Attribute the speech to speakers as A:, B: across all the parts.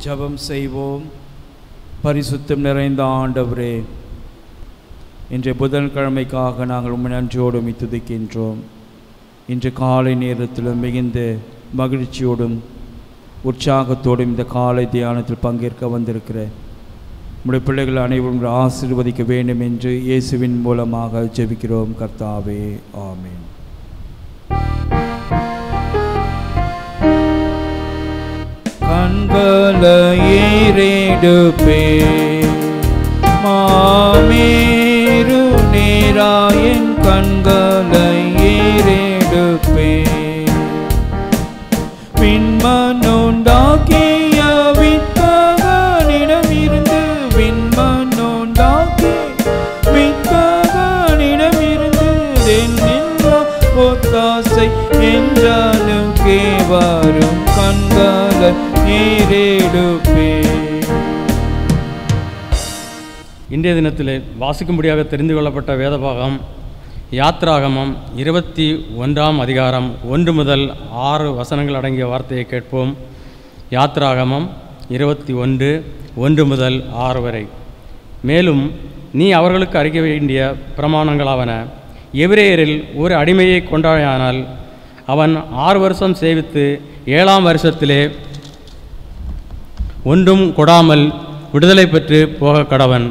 A: ஜெபம் செய்வோம் பரிசுத்தம் நிறைந்த ஆண்டவரே இன்றைய புதன்கிழமைக்காக நாங்கள் உம்மை நன்றியோடு துதிக்கின்றோம் இன்று காலை நேரத்தில் மிகுந்த மகிழ்ச்சியோடும் உற்சாகத்தோடும் இந்த காலை தியானத்தில் பங்கேற்க வந்திருக்கிற உம்முடைய பிள்ளைகள் அனைவரும் ஆசீர்வதிக்க வேண்டும் என்று இயேசுவின் மூலமாக ஜெபிக்கிறோம் கர்த்தாவே ஆமென் கண்களை ஏறெடுப்பே மாமேரு நேராயன் கண்களை ஏறெடுப்பே விண்மனோண்டாக்கிய வித்தகனிடம் இருந்து விண்மனோண்டாக்கி வித்தகனிடம் இருந்து தென்னில்லா ஒத்தாசை என்றாலுக்கே வரும் கண்களை ஏறெடுப்பே
B: இன்றைய தினத்தில் வாசிக்கும்படியாக தெரிந்து கொள்ளப்பட்ட வேதபாகம் யாத்ராகமம் இருபத்தி ஒன்றாம் அதிகாரம் ஒன்று முதல் ஆறு வசனங்கள் அடங்கிய வார்த்தையை கேட்போம் யாத்ராகமம் இருபத்தி ஒன்று ஒன்று முதல் ஆறு வரை மேலும் நீ அவர்களுக்கு அறிக்க வேண்டிய பிரமாணங்களாவன எபிரேயரில் ஒரு அடிமையை கொண்டாயானால் அவன் ஆறு வருஷம் சேவித்து ஏழாம் வருஷத்திலே ஒன்றும் கொடாமல் விடுதலை பெற்று போக கடவன்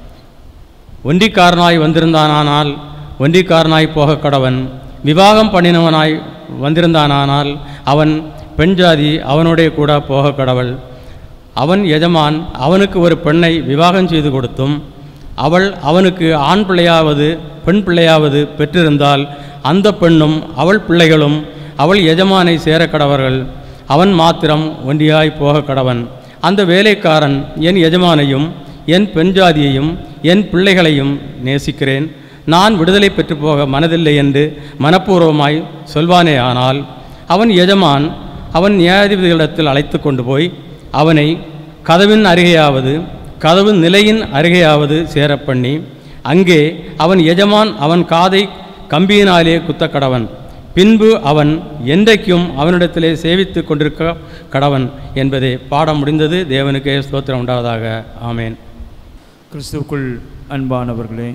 B: ஒன்றிக்காரனாய் வந்திருந்தானானால் ஒன்றிக்காரனாய் போக கடவன் விவாகம் பண்ணினவனாய் வந்திருந்தானானால் அவன் பெண் ஜாதி அவனுடைய கூட போக கடவள் அவன் எஜமான் அவனுக்கு ஒரு பெண்ணை விவாகம் செய்து கொடுத்தும் அவள் அவனுக்கு ஆண் பிள்ளையாவது பெண் பிள்ளையாவது பெற்றிருந்தால் அந்த பெண்ணும் அவள் பிள்ளைகளும் அவள் எஜமானை சேர கடவர்கள் அவன் மாத்திரம் ஒன்றியாய் போக கடவன் அந்த வேலைக்காரன் என் எஜமானையும் என் பெண் ஜாதியையும் என் பிள்ளைகளையும் நேசிக்கிறேன் நான் விடுதலை பெற்று போக மனதில்லை என்று மனப்பூர்வமாய் சொல்வானே ஆனால் அவன் எஜமான் அவன் நியாயாதிபதிகளிடத்தில் அழைத்து கொண்டு போய் அவனை கதவின் அருகேயாவது கதவு நிலையின் அருகேயாவது சேரப் பண்ணி அங்கே அவன் எஜமான் அவன் காதை கம்பியினாலே குத்த கடவன் பின்பு அவன் என்றைக்கும் அவனிடத்திலே சேவித்து கொண்டிருக்க கடவன் என்பதே பாடம் முடிந்தது தேவனுக்கே ஸ்தோத்திரம் உண்டாவதாக ஆமேன்
A: கிறிஸ்துவுக்குள் அன்பானவர்களே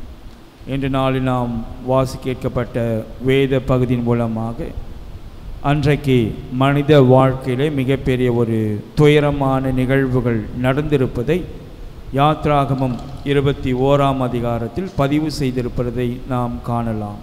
A: இன்று நாளில் நாம் வாசி கேட்கப்பட்ட வேத பகுதியின் மூலமாக அன்றைக்கு மனித வாழ்க்கையிலே மிகப்பெரிய ஒரு துயரமான நிகழ்வுகள் நடந்திருப்பதை யாத்ராகமம் இருபத்தி ஓராம் அதிகாரத்தில் பதிவு செய்திருப்பதை நாம் காணலாம்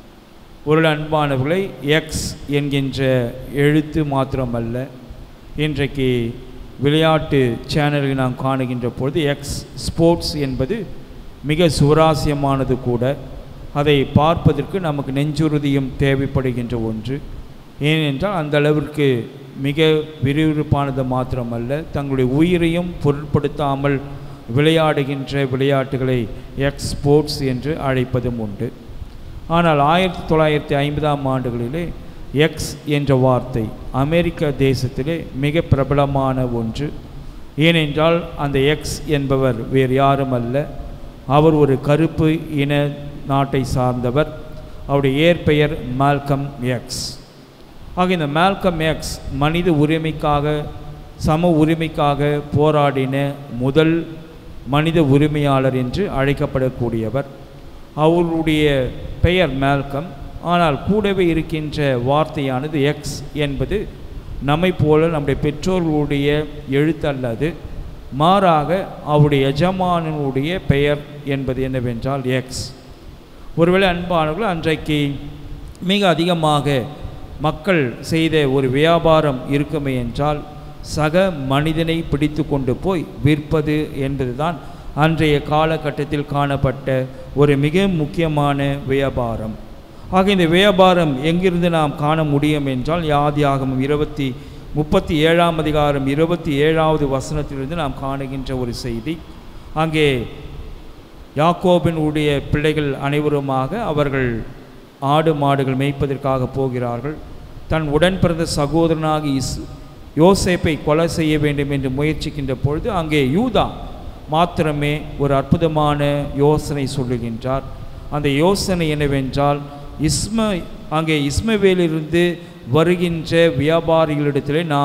A: ஒரு அன்பானவர்களை எக்ஸ் என்கின்ற எழுத்து மாத்திரமல்ல இன்றைக்கு விளையாட்டு சேனலில் நாம் காணுகின்ற பொழுது எக்ஸ் ஸ்போர்ட்ஸ் என்பது மிக சுவராசியமானது கூட அதை பார்ப்பதற்கு நமக்கு நெஞ்சுறுதியும் தேவைப்படுகின்ற ஒன்று ஏனென்றால் அந்த அளவிற்கு மிக விறுவிறுப்பானது மாத்திரமல்ல தங்களுடைய உயிரையும் பொருட்படுத்தாமல் விளையாடுகின்ற விளையாட்டுகளை எக்ஸ் ஸ்போர்ட்ஸ் என்று அழைப்பதும் உண்டு ஆனால் ஆயிரத்தி தொள்ளாயிரத்தி ஐம்பதாம் ஆண்டுகளிலே எக்ஸ் என்ற வார்த்தை அமெரிக்க தேசத்திலே மிக பிரபலமான ஒன்று ஏனென்றால் அந்த எக்ஸ் என்பவர் வேறு யாரும் அல்ல அவர் ஒரு கருப்பு இன நாட்டை சார்ந்தவர் அவருடைய இயற்பெயர் மால்கம் எக்ஸ் ஆக இந்த மால்கம் எக்ஸ் மனித உரிமைக்காக சம உரிமைக்காக போராடின முதல் மனித உரிமையாளர் என்று அழைக்கப்படக்கூடியவர் அவருடைய பெயர் மால்கம் ஆனால் கூடவே இருக்கின்ற வார்த்தையானது எக்ஸ் என்பது நம்மை போல நம்முடைய பெற்றோர்களுடைய எழுத்து அல்லது மாறாக அவருடைய எஜமானனுடைய பெயர் என்பது என்னவென்றால் எக்ஸ் ஒருவேளை அன்பானவர்கள் அன்றைக்கு மிக அதிகமாக மக்கள் செய்த ஒரு வியாபாரம் இருக்குமே என்றால் சக மனிதனை பிடித்து கொண்டு போய் விற்பது என்பதுதான் அன்றைய காலகட்டத்தில் காணப்பட்ட ஒரு மிக முக்கியமான வியாபாரம் ஆக இந்த வியாபாரம் எங்கிருந்து நாம் காண முடியும் என்றால் யாதியாகமம் இருபத்தி முப்பத்தி ஏழாம் அதிகாரம் இருபத்தி ஏழாவது வசனத்திலிருந்து நாம் காணுகின்ற ஒரு செய்தி அங்கே யாக்கோபினுடைய பிள்ளைகள் அனைவருமாக அவர்கள் ஆடு மாடுகள் மேய்ப்பதற்காக போகிறார்கள் தன் உடன் பிறந்த சகோதரனாகி இஸ் யோசேப்பை கொலை செய்ய வேண்டும் என்று முயற்சிக்கின்ற பொழுது அங்கே யூதா மாத்திரமே ஒரு அற்புதமான யோசனை சொல்லுகின்றார் அந்த யோசனை என்னவென்றால் இஸ்ம அங்கே இஸ்மவேலிருந்து வருகின்ற வியாபாரிகளிடத்திலே நாம்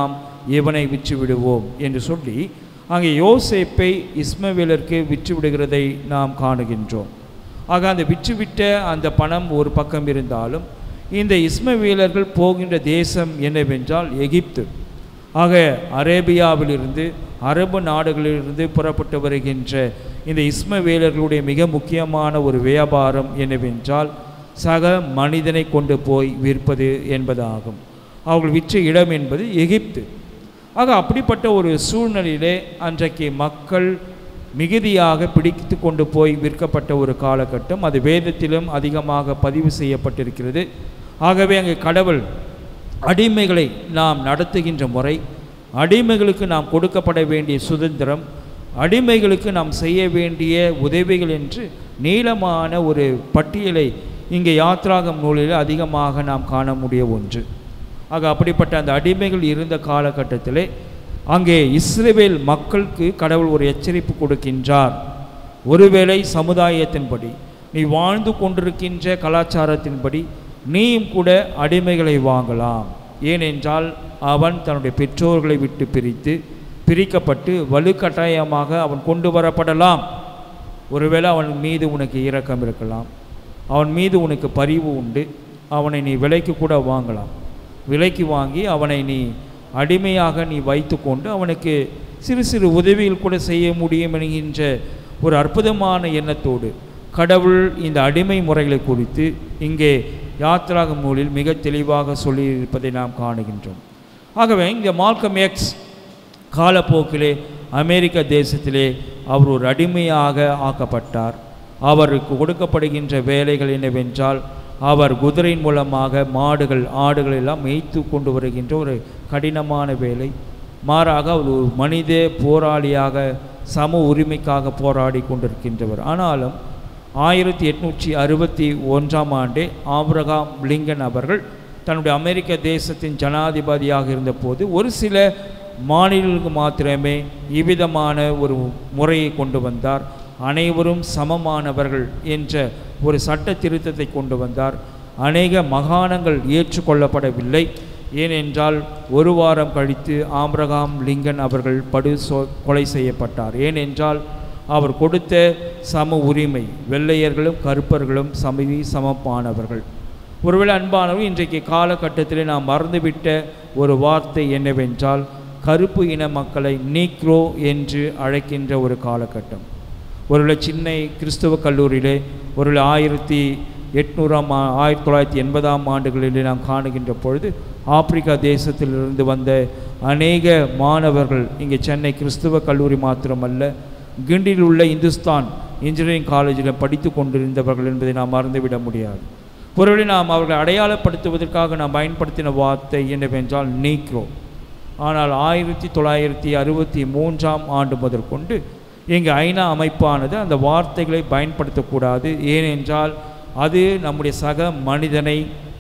A: இவனை விற்று விடுவோம் என்று சொல்லி அங்கே யோசேப்பை இஸ்மவேலருக்கு விற்று விடுகிறதை நாம் காணுகின்றோம் ஆக அந்த விற்றுவிட்ட அந்த பணம் ஒரு பக்கம் இருந்தாலும் இந்த இஸ்மவேலர்கள் போகின்ற தேசம் என்னவென்றால் எகிப்து ஆக அரேபியாவிலிருந்து அரபு நாடுகளிலிருந்து புறப்பட்டு வருகின்ற இந்த இஸ்மவேலர்களுடைய மிக முக்கியமான ஒரு வியாபாரம் என்னவென்றால் சக மனிதனை கொண்டு போய் விற்பது என்பதாகும் அவர்கள் விற்ற இடம் என்பது எகிப்து ஆக அப்படிப்பட்ட ஒரு சூழ்நிலையிலே அன்றைக்கு மக்கள் மிகுதியாக பிடித்து கொண்டு போய் விற்கப்பட்ட ஒரு காலகட்டம் அது வேதத்திலும் அதிகமாக பதிவு செய்யப்பட்டிருக்கிறது ஆகவே அங்கே கடவுள் அடிமைகளை நாம் நடத்துகின்ற முறை அடிமைகளுக்கு நாம் கொடுக்கப்பட வேண்டிய சுதந்திரம் அடிமைகளுக்கு நாம் செய்ய வேண்டிய உதவிகள் என்று நீளமான ஒரு பட்டியலை இங்கே யாத்ராகம் நூலில் அதிகமாக நாம் காண முடிய ஒன்று ஆக அப்படிப்பட்ட அந்த அடிமைகள் இருந்த காலகட்டத்திலே அங்கே இஸ்ரேவேல் மக்களுக்கு கடவுள் ஒரு எச்சரிப்பு கொடுக்கின்றார் ஒருவேளை சமுதாயத்தின்படி நீ வாழ்ந்து கொண்டிருக்கின்ற கலாச்சாரத்தின்படி நீயும் கூட அடிமைகளை வாங்கலாம் ஏனென்றால் அவன் தன்னுடைய பெற்றோர்களை விட்டு பிரித்து பிரிக்கப்பட்டு வலுக்கட்டாயமாக அவன் கொண்டு வரப்படலாம் ஒருவேளை அவன் மீது உனக்கு இரக்கம் இருக்கலாம் அவன் மீது உனக்கு பரிவு உண்டு அவனை நீ விலைக்கு கூட வாங்கலாம் விலைக்கு வாங்கி அவனை நீ அடிமையாக நீ வைத்துக்கொண்டு அவனுக்கு சிறு சிறு உதவிகள் கூட செய்ய முடியும் என்கின்ற ஒரு அற்புதமான எண்ணத்தோடு கடவுள் இந்த அடிமை முறைகளை குறித்து இங்கே யாத்ராகம் நூலில் மிக தெளிவாக சொல்லியிருப்பதை நாம் காணுகின்றோம் ஆகவே இங்கே மால்கம் எக்ஸ் காலப்போக்கிலே அமெரிக்க தேசத்திலே அவர் ஒரு அடிமையாக ஆக்கப்பட்டார் அவருக்கு கொடுக்கப்படுகின்ற வேலைகள் என்னவென்றால் அவர் குதிரையின் மூலமாக மாடுகள் ஆடுகள் எல்லாம் மேய்த்து கொண்டு வருகின்ற ஒரு கடினமான வேலை மாறாக அவர் ஒரு மனித போராளியாக சம உரிமைக்காக போராடி கொண்டிருக்கின்றவர் ஆனாலும் ஆயிரத்தி எட்நூற்றி அறுபத்தி ஒன்றாம் ஆண்டே ஆப்ரகாம் லிங்கன் அவர்கள் தன்னுடைய அமெரிக்க தேசத்தின் ஜனாதிபதியாக இருந்தபோது ஒரு சில மாநிலங்களுக்கு மாத்திரமே இவ்விதமான ஒரு முறையை கொண்டு வந்தார் அனைவரும் சமமானவர்கள் என்ற ஒரு சட்ட திருத்தத்தை கொண்டு வந்தார் அநேக மகாணங்கள் ஏற்றுக்கொள்ளப்படவில்லை ஏனென்றால் ஒரு வாரம் கழித்து ஆம்ரகாம் லிங்கன் அவர்கள் படு சொ கொலை செய்யப்பட்டார் ஏனென்றால் அவர் கொடுத்த சம உரிமை வெள்ளையர்களும் கருப்பர்களும் சமதி சமப்பானவர்கள் ஒருவேளை அன்பானவர் இன்றைக்கு காலகட்டத்திலே நாம் மறந்துவிட்ட ஒரு வார்த்தை என்னவென்றால் கருப்பு இன மக்களை நீக்ரோ என்று அழைக்கின்ற ஒரு காலகட்டம் ஒருவேளை சின்ன கிறிஸ்தவ கல்லூரியிலே ஒருவேளை ஆயிரத்தி எட்நூறாம் ஆ ஆயிரத்தி தொள்ளாயிரத்தி எண்பதாம் ஆண்டுகளிலே நாம் காணுகின்ற பொழுது ஆப்பிரிக்கா தேசத்திலிருந்து வந்த அநேக மாணவர்கள் இங்கே சென்னை கிறிஸ்துவ கல்லூரி மாத்திரமல்ல கிண்டியில் உள்ள இந்துஸ்தான் இன்ஜினியரிங் காலேஜில் படித்து கொண்டிருந்தவர்கள் என்பதை நாம் மறந்துவிட முடியாது ஒருவேளை நாம் அவர்களை அடையாளப்படுத்துவதற்காக நாம் பயன்படுத்தின வார்த்தை என்னவென்றால் நீக்ரோ ஆனால் ஆயிரத்தி தொள்ளாயிரத்தி அறுபத்தி மூன்றாம் ஆண்டு முதற்கொண்டு இங்கு ஐநா அமைப்பானது அந்த வார்த்தைகளை பயன்படுத்தக்கூடாது ஏனென்றால் அது நம்முடைய சக மனிதனை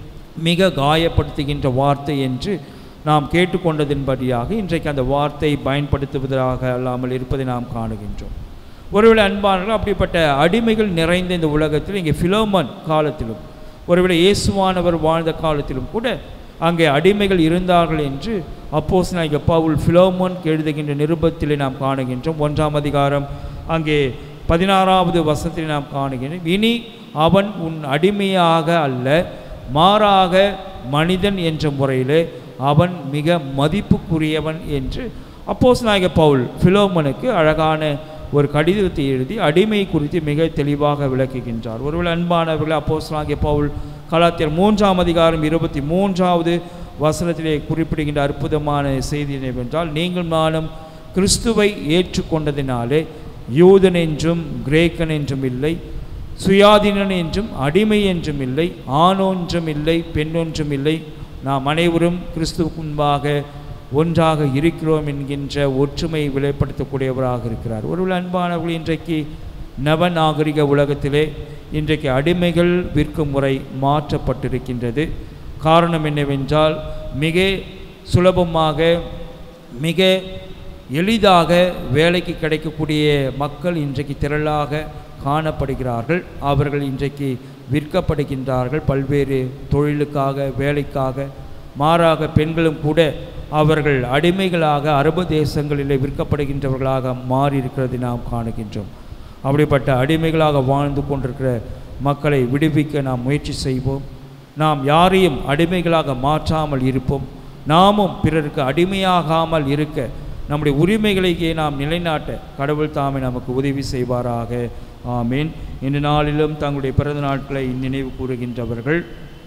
A: மிக காயப்படுத்துகின்ற வார்த்தை என்று நாம் கேட்டுக்கொண்டதின்படியாக இன்றைக்கு அந்த வார்த்தை பயன்படுத்துவதாக அல்லாமல் இருப்பதை நாம் காணுகின்றோம் ஒருவேளை அன்பானவர்கள் அப்படிப்பட்ட அடிமைகள் நிறைந்த இந்த உலகத்தில் இங்கே ஃபிலோமன் காலத்திலும் ஒருவேளை இயேசுவானவர் வாழ்ந்த காலத்திலும் கூட அங்கே அடிமைகள் இருந்தார்கள் என்று அப்போஸ் நாயக பவுல் ஃபிலோமோன் எழுதுகின்ற நிருபத்திலே நாம் காணுகின்றோம் ஒன்றாம் அதிகாரம் அங்கே பதினாறாவது வசனத்தில் நாம் காணுகின்றோம் இனி அவன் உன் அடிமையாக அல்ல மாறாக மனிதன் என்ற முறையிலே அவன் மிக மதிப்புக்குரியவன் என்று அப்போஸ் நாயக பவுல் ஃபிலோமனுக்கு அழகான ஒரு கடிதத்தை எழுதி அடிமை குறித்து மிக தெளிவாக விளக்குகின்றார் ஒருவேளை அன்பானவர்கள் அப்போஸ் நாயக பவுல் கலாத்தியர் மூன்றாம் அதிகாரம் இருபத்தி மூன்றாவது வசனத்திலே குறிப்பிடுகின்ற அற்புதமான செய்தி என்னவென்றால் நீங்கள் நானும் கிறிஸ்துவை ஏற்றுக்கொண்டதினாலே யூதன் என்றும் கிரேக்கன் என்றும் இல்லை சுயாதீனன் என்றும் அடிமை என்றும் இல்லை ஆணொன்றும் இல்லை பெண்ணொன்றும் இல்லை நாம் அனைவரும் கிறிஸ்துவுக்கு முன்பாக ஒன்றாக இருக்கிறோம் என்கின்ற ஒற்றுமையை வெளிப்படுத்தக்கூடியவராக இருக்கிறார் ஒருவேளை அன்பானவர்கள் இன்றைக்கு நவநாகரிக உலகத்திலே இன்றைக்கு அடிமைகள் விற்கும் முறை மாற்றப்பட்டிருக்கின்றது காரணம் என்னவென்றால் மிக சுலபமாக மிக எளிதாக வேலைக்கு கிடைக்கக்கூடிய மக்கள் இன்றைக்கு திரளாக காணப்படுகிறார்கள் அவர்கள் இன்றைக்கு விற்கப்படுகின்றார்கள் பல்வேறு தொழிலுக்காக வேலைக்காக மாறாக பெண்களும் கூட அவர்கள் அடிமைகளாக அரபு தேசங்களிலே விற்கப்படுகின்றவர்களாக மாறியிருக்கிறதை நாம் காணுகின்றோம் அப்படிப்பட்ட அடிமைகளாக வாழ்ந்து கொண்டிருக்கிற மக்களை விடுவிக்க நாம் முயற்சி செய்வோம் நாம் யாரையும் அடிமைகளாக மாற்றாமல் இருப்போம் நாமும் பிறருக்கு அடிமையாகாமல் இருக்க நம்முடைய உரிமைகளையே நாம் நிலைநாட்ட கடவுள் தாமே நமக்கு உதவி செய்வாராக ஆமீன் இந்த நாளிலும் தங்களுடைய பிறந்த நாட்களை நினைவு கூறுகின்றவர்கள்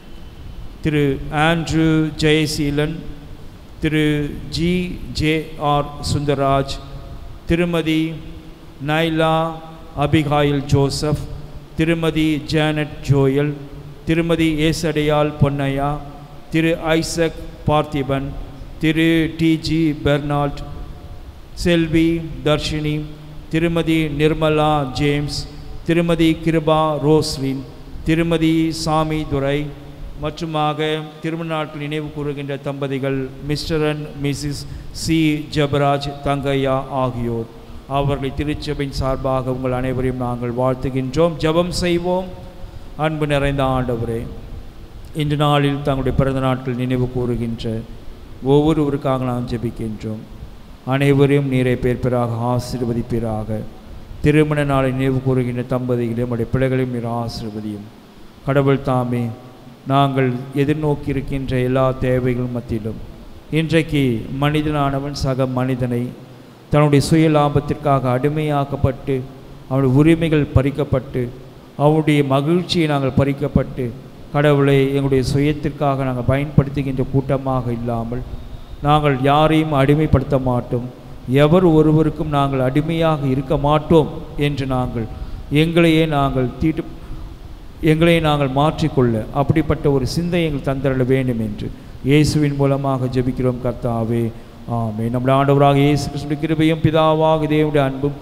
A: திரு ஆண்ட்ரூ ஜெயசீலன் திரு ஜி ஜே ஆர் சுந்தராஜ் திருமதி நைலா அபிகாயில் ஜோசப் திருமதி ஜானட் ஜோயல் திருமதி ஏசடையால் பொன்னையா திரு ஐசக் பார்த்திபன் திரு டிஜி பெர்னால்ட் செல்வி தர்ஷினி திருமதி நிர்மலா ஜேம்ஸ் திருமதி கிருபா ரோஸ்லின் திருமதி சாமி துரை மற்றுமாக திருமண நாட்கள் நினைவு கூறுகின்ற தம்பதிகள் mister and missus C Jabaraj Thangaiah ஆகியோர் அவர்களை திருச்சபையின் சார்பாக உங்கள் அனைவரையும் நாங்கள் வாழ்த்துகின்றோம் ஜெபம் செய்வோம் அன்பு நிறைந்த ஆண்டவரே இன்று நாளில் தங்களுடைய பிறந்த நாட்கள் நினைவு கூறுகின்ற ஒவ்வொருவருக்காக நாம் ஜெபிக்கின்றோம் அனைவரையும் நீரை பேர்ப்பராக ஆசீர்வதிப்பீராக திருமண நாளை நினைவு கூறுகின்ற தம்பதிகளையும் நம்முடைய பிள்ளைகளையும் நீர் ஆசீர்வதியும் கடவுள் தாமே நாங்கள் எதிர்நோக்கி இருக்கின்ற எல்லா தேவைகள் மத்தியிலும் இன்றைக்கு மனிதனானவன் சக மனிதனை தன்னுடைய சுய லாபத்திற்காக அடிமையாக்கப்பட்டு அவனுடைய உரிமைகள் பறிக்கப்பட்டு அவனுடைய மகிழ்ச்சியை நாங்கள் பறிக்கப்பட்டு கடவுளை எங்களுடைய சுயத்திற்காக நாங்கள் பயன்படுத்துகின்ற கூட்டமாக இல்லாமல் நாங்கள் யாரையும் அடிமைப்படுத்த மாட்டோம் எவர் ஒருவருக்கும் நாங்கள் அடிமையாக இருக்க மாட்டோம் என்று நாங்கள் எங்களையே நாங்கள் தீட்டு எங்களை நாங்கள் மாற்றிக்கொள்ள அப்படிப்பட்ட ஒரு சிந்தை எங்கள் தந்தரல வேண்டும் என்று இயேசுவின் மூலமாக ஜெபிக்கிறோம் கர்த்தாவே ஆமே நம்முடைய ஆண்டவராக இயேசு கிறிஸ்துவின் கிருபையும் பிதாவாக தேவனுடைய அன்பும்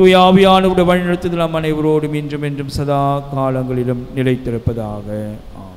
A: தூயாவியானவருடைய வழிநடத்துதல் நம் அனைவரோடும் இன்றும் என்றும் சதா காலங்களிலும் நிலைத்திருப்பதாக ஆமென்